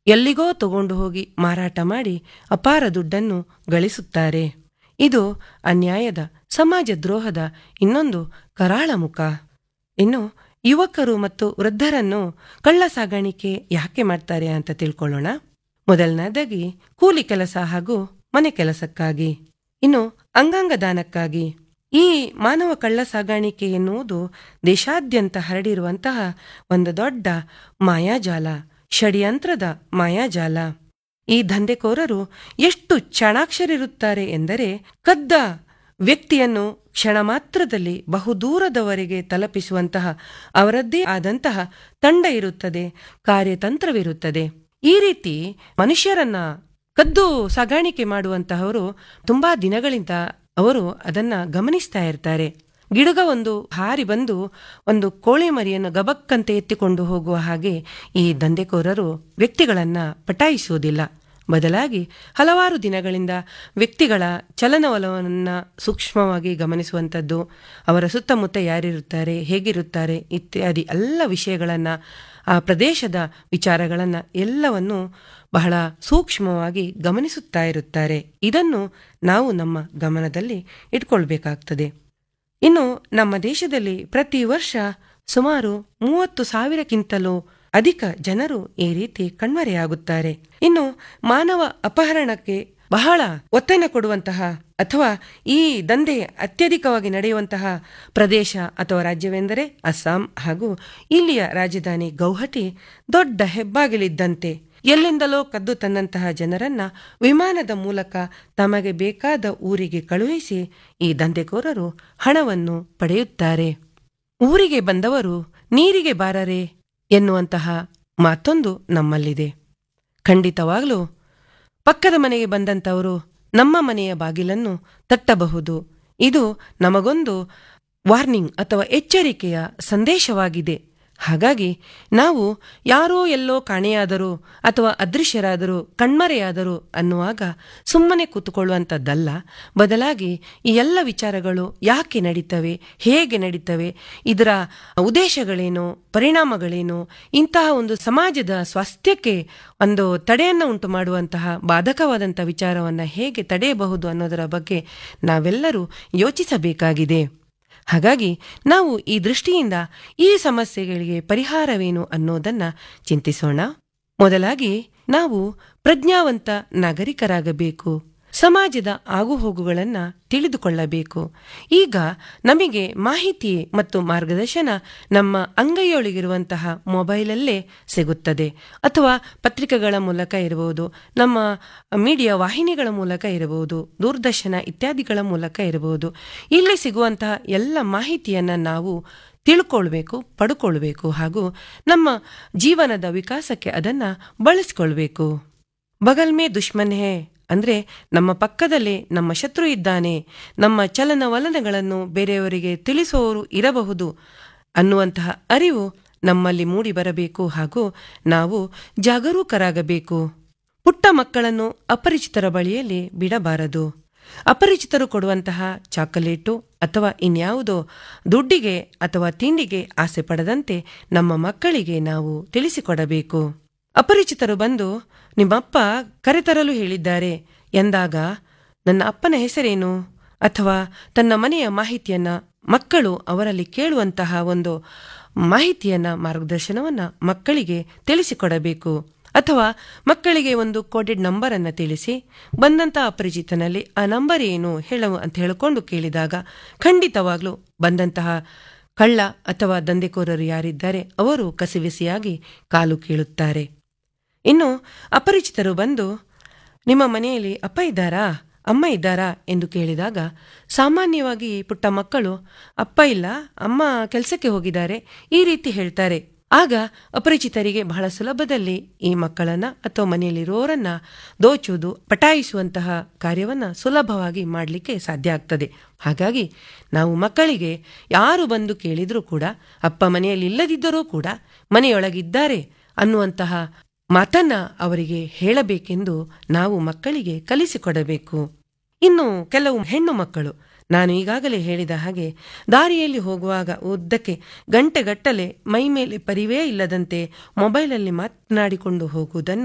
ಎಲ್ಲಿಗೋ ತಗೊಂಡು ಹೋಗಿ ಮಾರಾಟ ಮಾಡಿ ಅಪಾರ ದುಡ್ಡನ್ನು ಗಳಿಸುತ್ತಾರೆ ಇದು ಅನ್ಯಾಯದ ಸಮಾಜ ದ್ರೋಹದ ಇನ್ನೊಂದು ಕರಾಳ ಮುಖ ಇನ್ನು ಯುವಕರು ಮತ್ತು ವೃದ್ಧರನ್ನು ಕಳ್ಳ ಸಾಗಾಣಿಕೆ ಯಾಕೆ ಮಾಡ್ತಾರೆ ಅಂತ ತಿಳ್ಕೊಳ್ಳೋಣ ಮೊದಲನೇದಾಗಿ ಕೂಲಿ ಕೆಲಸ ಹಾಗೂ ಮನೆ ಕೆಲಸಕ್ಕಾಗಿ ಇನ್ನು ಅಂಗಾಂಗ ದಾನಕ್ಕಾಗಿ ಈ ಮಾನವ ಕಳ್ಳ ಸಾಗಾಣಿಕೆ ಎನ್ನುವುದು ದೇಶಾದ್ಯಂತ ಹರಡಿರುವಂತಹ ಒಂದು ದೊಡ್ಡ ಮಾಯಾಜಾಲ ಷಡ್ಯಂತ್ರದ ಮಾಯಾಜಾಲ ಈ ದಂಧೆಕೋರರು ಎಷ್ಟು ಚಾಣಾಕ್ಷರಿರುತ್ತಾರೆ ಎಂದರೆ ಕದ್ದ ವ್ಯಕ್ತಿಯನ್ನು ಕ್ಷಣ ಮಾತ್ರದಲ್ಲಿ ಬಹುದೂರದವರೆಗೆ ತಲುಪಿಸುವಂತಹ ಅವರದ್ದೇ ಆದಂತಹ ತಂಡ ಇರುತ್ತದೆ ಕಾರ್ಯತಂತ್ರವಿರುತ್ತದೆ ಈ ರೀತಿ ಮನುಷ್ಯರನ್ನ ಕದ್ದು ಸಾಗಾಣಿಕೆ ಮಾಡುವಂತಹವರು ತುಂಬಾ ದಿನಗಳಿಂದ ಅವರು ಅದನ್ನ ಗಮನಿಸ್ತಾ ಇರ್ತಾರೆ ಗಿಡಗ ಒಂದು ಹಾರಿ ಬಂದು ಒಂದು ಕೋಳಿ ಮರಿಯನ್ನು ಗಬಕ್ಕಂತೆ ಎತ್ತಿಕೊಂಡು ಹೋಗುವ ಹಾಗೆ ಈ ದಂಧೆಕೋರರು ವ್ಯಕ್ತಿಗಳನ್ನ ಪಟಾಯಿಸುವುದಿಲ್ಲ ಬದಲಾಗಿ ಹಲವಾರು ದಿನಗಳಿಂದ ವ್ಯಕ್ತಿಗಳ ಚಲನವಲನವನ್ನು ಸೂಕ್ಷ್ಮವಾಗಿ ಗಮನಿಸುವಂಥದ್ದು ಅವರ ಸುತ್ತಮುತ್ತ ಯಾರಿರುತ್ತಾರೆ ಹೇಗಿರುತ್ತಾರೆ ಇತ್ಯಾದಿ ಎಲ್ಲ ವಿಷಯಗಳನ್ನು ಆ ಪ್ರದೇಶದ ವಿಚಾರಗಳನ್ನು ಎಲ್ಲವನ್ನು ಬಹಳ ಸೂಕ್ಷ್ಮವಾಗಿ ಗಮನಿಸುತ್ತಾ ಇರುತ್ತಾರೆ ಇದನ್ನು ನಾವು ನಮ್ಮ ಗಮನದಲ್ಲಿ ಇಟ್ಕೊಳ್ಬೇಕಾಗ್ತದೆ ಇನ್ನು ನಮ್ಮ ದೇಶದಲ್ಲಿ ಪ್ರತಿ ವರ್ಷ ಸುಮಾರು ಮೂವತ್ತು ಸಾವಿರಕ್ಕಿಂತಲೂ ಅಧಿಕ ಜನರು ಈ ರೀತಿ ಕಣ್ಮರೆಯಾಗುತ್ತಾರೆ ಇನ್ನು ಮಾನವ ಅಪಹರಣಕ್ಕೆ ಬಹಳ ಒತ್ತನ ಕೊಡುವಂತಹ ಅಥವಾ ಈ ದಂಧೆ ಅತ್ಯಧಿಕವಾಗಿ ನಡೆಯುವಂತಹ ಪ್ರದೇಶ ಅಥವಾ ರಾಜ್ಯವೆಂದರೆ ಅಸ್ಸಾಂ ಹಾಗೂ ಇಲ್ಲಿಯ ರಾಜಧಾನಿ ಗೌಹಟಿ ದೊಡ್ಡ ಹೆಬ್ಬಾಗಿಲಿದ್ದಂತೆ ಎಲ್ಲಿಂದಲೋ ಕದ್ದು ತನ್ನಂತಹ ಜನರನ್ನ ವಿಮಾನದ ಮೂಲಕ ತಮಗೆ ಬೇಕಾದ ಊರಿಗೆ ಕಳುಹಿಸಿ ಈ ದಂಧೆಕೋರರು ಹಣವನ್ನು ಪಡೆಯುತ್ತಾರೆ ಊರಿಗೆ ಬಂದವರು ನೀರಿಗೆ ಬಾರರೆ ಎನ್ನುವಂತಹ ಮಾತೊಂದು ನಮ್ಮಲ್ಲಿದೆ ಖಂಡಿತವಾಗ್ಲೂ ಪಕ್ಕದ ಮನೆಗೆ ಬಂದಂಥವರು ನಮ್ಮ ಮನೆಯ ಬಾಗಿಲನ್ನು ತಟ್ಟಬಹುದು ಇದು ನಮಗೊಂದು ವಾರ್ನಿಂಗ್ ಅಥವಾ ಎಚ್ಚರಿಕೆಯ ಸಂದೇಶವಾಗಿದೆ ಹಾಗಾಗಿ ನಾವು ಯಾರೋ ಎಲ್ಲೋ ಕಾಣೆಯಾದರೂ ಅಥವಾ ಅದೃಶ್ಯರಾದರೂ ಕಣ್ಮರೆಯಾದರೂ ಅನ್ನುವಾಗ ಸುಮ್ಮನೆ ಕೂತುಕೊಳ್ಳುವಂಥದ್ದಲ್ಲ ಬದಲಾಗಿ ಈ ಎಲ್ಲ ವಿಚಾರಗಳು ಯಾಕೆ ನಡೀತವೆ ಹೇಗೆ ನಡೀತವೆ ಇದರ ಉದ್ದೇಶಗಳೇನು ಪರಿಣಾಮಗಳೇನು ಇಂತಹ ಒಂದು ಸಮಾಜದ ಸ್ವಾಸ್ಥ್ಯಕ್ಕೆ ಒಂದು ತಡೆಯನ್ನು ಉಂಟು ಮಾಡುವಂತಹ ಬಾಧಕವಾದಂಥ ವಿಚಾರವನ್ನು ಹೇಗೆ ತಡೆಯಬಹುದು ಅನ್ನೋದರ ಬಗ್ಗೆ ನಾವೆಲ್ಲರೂ ಯೋಚಿಸಬೇಕಾಗಿದೆ ಹಾಗಾಗಿ ನಾವು ಈ ದೃಷ್ಟಿಯಿಂದ ಈ ಸಮಸ್ಯೆಗಳಿಗೆ ಪರಿಹಾರವೇನು ಅನ್ನೋದನ್ನ ಚಿಂತಿಸೋಣ ಮೊದಲಾಗಿ ನಾವು ಪ್ರಜ್ಞಾವಂತ ನಾಗರಿಕರಾಗಬೇಕು ಸಮಾಜದ ಆಗುಹೋಗುಗಳನ್ನು ತಿಳಿದುಕೊಳ್ಳಬೇಕು ಈಗ ನಮಗೆ ಮಾಹಿತಿ ಮತ್ತು ಮಾರ್ಗದರ್ಶನ ನಮ್ಮ ಅಂಗೈಯೊಳಗಿರುವಂತಹ ಮೊಬೈಲಲ್ಲೇ ಸಿಗುತ್ತದೆ ಅಥವಾ ಪತ್ರಿಕೆಗಳ ಮೂಲಕ ಇರಬಹುದು ನಮ್ಮ ಮೀಡಿಯಾ ವಾಹಿನಿಗಳ ಮೂಲಕ ಇರಬಹುದು ದೂರದರ್ಶನ ಇತ್ಯಾದಿಗಳ ಮೂಲಕ ಇರಬಹುದು ಇಲ್ಲಿ ಸಿಗುವಂತಹ ಎಲ್ಲ ಮಾಹಿತಿಯನ್ನು ನಾವು ತಿಳ್ಕೊಳ್ಬೇಕು ಪಡ್ಕೊಳ್ಬೇಕು ಹಾಗೂ ನಮ್ಮ ಜೀವನದ ವಿಕಾಸಕ್ಕೆ ಅದನ್ನು ಬಳಸ್ಕೊಳ್ಬೇಕು ಬಗಲ್ ಮೇ ದುಶ್ಮನ್ ಹೇ ಅಂದರೆ ನಮ್ಮ ಪಕ್ಕದಲ್ಲೇ ನಮ್ಮ ಶತ್ರು ಇದ್ದಾನೆ ನಮ್ಮ ಚಲನವಲನಗಳನ್ನು ಬೇರೆಯವರಿಗೆ ತಿಳಿಸುವವರು ಇರಬಹುದು ಅನ್ನುವಂತಹ ಅರಿವು ನಮ್ಮಲ್ಲಿ ಮೂಡಿ ಬರಬೇಕು ಹಾಗೂ ನಾವು ಜಾಗರೂಕರಾಗಬೇಕು ಪುಟ್ಟ ಮಕ್ಕಳನ್ನು ಅಪರಿಚಿತರ ಬಳಿಯಲ್ಲಿ ಬಿಡಬಾರದು ಅಪರಿಚಿತರು ಕೊಡುವಂತಹ ಚಾಕೊಲೇಟು ಅಥವಾ ಇನ್ಯಾವುದೋ ದುಡ್ಡಿಗೆ ಅಥವಾ ತಿಂಡಿಗೆ ಆಸೆ ಪಡದಂತೆ ನಮ್ಮ ಮಕ್ಕಳಿಗೆ ನಾವು ತಿಳಿಸಿಕೊಡಬೇಕು ಅಪರಿಚಿತರು ಬಂದು ನಿಮ್ಮಪ್ಪ ಕರೆತರಲು ಹೇಳಿದ್ದಾರೆ ಎಂದಾಗ ನನ್ನ ಅಪ್ಪನ ಹೆಸರೇನು ಅಥವಾ ತನ್ನ ಮನೆಯ ಮಾಹಿತಿಯನ್ನ ಮಕ್ಕಳು ಅವರಲ್ಲಿ ಕೇಳುವಂತಹ ಒಂದು ಮಾಹಿತಿಯನ್ನ ಮಾರ್ಗದರ್ಶನವನ್ನ ಮಕ್ಕಳಿಗೆ ತಿಳಿಸಿಕೊಡಬೇಕು ಅಥವಾ ಮಕ್ಕಳಿಗೆ ಒಂದು ಕೋಡೆಡ್ ನಂಬರ್ ಅನ್ನು ತಿಳಿಸಿ ಬಂದಂತಹ ಅಪರಿಚಿತನಲ್ಲಿ ಆ ನಂಬರ್ ಏನು ಹೇಳವು ಅಂತ ಹೇಳಿಕೊಂಡು ಕೇಳಿದಾಗ ಖಂಡಿತವಾಗ್ಲೂ ಬಂದಂತಹ ಕಳ್ಳ ಅಥವಾ ದಂಧೆಕೋರರು ಯಾರಿದ್ದಾರೆ ಅವರು ಕಸಿವಿಸಿಯಾಗಿ ಕಾಲು ಕೀಳುತ್ತಾರೆ ಇನ್ನು ಅಪರಿಚಿತರು ಬಂದು ನಿಮ್ಮ ಮನೆಯಲ್ಲಿ ಅಪ್ಪ ಇದ್ದಾರಾ ಅಮ್ಮ ಇದ್ದಾರಾ ಎಂದು ಕೇಳಿದಾಗ ಸಾಮಾನ್ಯವಾಗಿ ಪುಟ್ಟ ಮಕ್ಕಳು ಅಪ್ಪ ಇಲ್ಲ ಅಮ್ಮ ಕೆಲಸಕ್ಕೆ ಹೋಗಿದ್ದಾರೆ ಈ ರೀತಿ ಹೇಳ್ತಾರೆ ಆಗ ಅಪರಿಚಿತರಿಗೆ ಬಹಳ ಸುಲಭದಲ್ಲಿ ಈ ಮಕ್ಕಳನ್ನ ಅಥವಾ ಮನೆಯಲ್ಲಿರೋರನ್ನ ದೋಚುವುದು ಪಟಾಯಿಸುವಂತಹ ಕಾರ್ಯವನ್ನ ಸುಲಭವಾಗಿ ಮಾಡಲಿಕ್ಕೆ ಸಾಧ್ಯ ಆಗ್ತದೆ ಹಾಗಾಗಿ ನಾವು ಮಕ್ಕಳಿಗೆ ಯಾರು ಬಂದು ಕೇಳಿದರೂ ಕೂಡ ಅಪ್ಪ ಮನೆಯಲ್ಲಿ ಇಲ್ಲದಿದ್ದರೂ ಕೂಡ ಮನೆಯೊಳಗಿದ್ದಾರೆ ಅನ್ನುವಂತಹ ಮಾತನ್ನ ಅವರಿಗೆ ಹೇಳಬೇಕೆಂದು ನಾವು ಮಕ್ಕಳಿಗೆ ಕಲಿಸಿಕೊಡಬೇಕು ಇನ್ನು ಕೆಲವು ಹೆಣ್ಣು ಮಕ್ಕಳು ನಾನು ಈಗಾಗಲೇ ಹೇಳಿದ ಹಾಗೆ ದಾರಿಯಲ್ಲಿ ಹೋಗುವಾಗ ಉದ್ದಕ್ಕೆ ಗಂಟೆಗಟ್ಟಲೆ ಮೈ ಮೇಲೆ ಪರಿವೇ ಇಲ್ಲದಂತೆ ಮೊಬೈಲಲ್ಲಿ ಮಾತನಾಡಿಕೊಂಡು ಹೋಗುವುದನ್ನು